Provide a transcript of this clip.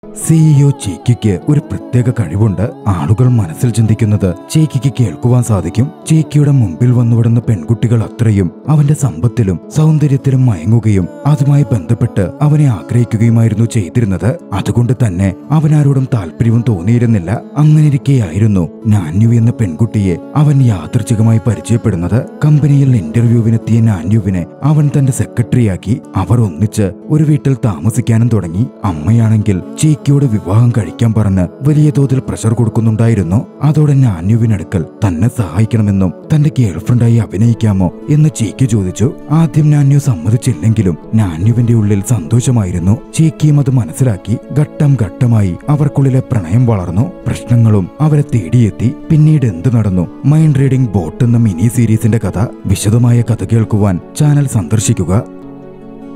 CEO ചേക്കിക്ക് ഒരു പ്രത്യേക കഴിവുണ്ട് ആളുകൾ മനസ്സിൽ ചിന്തിക്കുന്നത് ചേക്കിക്ക് കേൾക്കുവാൻ സാധിക്കും ചേക്കിയുടെ മുമ്പിൽ വന്നുവിടുന്ന പെൺകുട്ടികൾ അത്രയും അവന്റെ സമ്പത്തിലും സൗന്ദര്യത്തിലും മയങ്ങുകയും അതുമായി ബന്ധപ്പെട്ട് അവനെ ആഗ്രഹിക്കുകയുമായിരുന്നു ചെയ്തിരുന്നത് അതുകൊണ്ട് തന്നെ അവനാരോടും താല്പര്യവും തോന്നിയിരുന്നില്ല അങ്ങനെയിരിക്കെയായിരുന്നു നാന്യു എന്ന പെൺകുട്ടിയെ അവൻ യാദൃച്ഛികമായി പരിചയപ്പെടുന്നത് കമ്പനിയിൽ ഇന്റർവ്യൂവിനെത്തിയ നാന്യുവിനെ അവൻ തന്റെ സെക്രട്ടറിയാക്കി അവർ ഒന്നിച്ച് ഒരു വീട്ടിൽ താമസിക്കാനും തുടങ്ങി അമ്മയാണെങ്കിൽ ചീക്കിയോട് വിവാഹം കഴിക്കാൻ പറഞ്ഞ് വലിയ തോതിൽ പ്രഷർ കൊടുക്കുന്നുണ്ടായിരുന്നു അതോടെ നാന്യുവിനടുക്കൽ തന്നെ സഹായിക്കണമെന്നും തന്റെ ഗേൾഫ്രണ്ടായി അഭിനയിക്കാമോ എന്ന് ചീക്കി ചോദിച്ചു ആദ്യം നാന്യു സമ്മതിച്ചില്ലെങ്കിലും നാന്യുവിന്റെ ഉള്ളിൽ സന്തോഷമായിരുന്നു ചീക്കിയും അത് മനസ്സിലാക്കി ഘട്ടം ഘട്ടമായി അവർക്കുള്ളിലെ പ്രണയം വളർന്നു പ്രശ്നങ്ങളും അവരെ തേടിയെത്തി പിന്നീട് എന്ത് നടന്നു മൈൻഡ് റീഡിംഗ് ബോട്ട് എന്ന മിനി സീരീസിന്റെ കഥ വിശദമായ കഥ കേൾക്കുവാൻ ചാനൽ സന്ദർശിക്കുക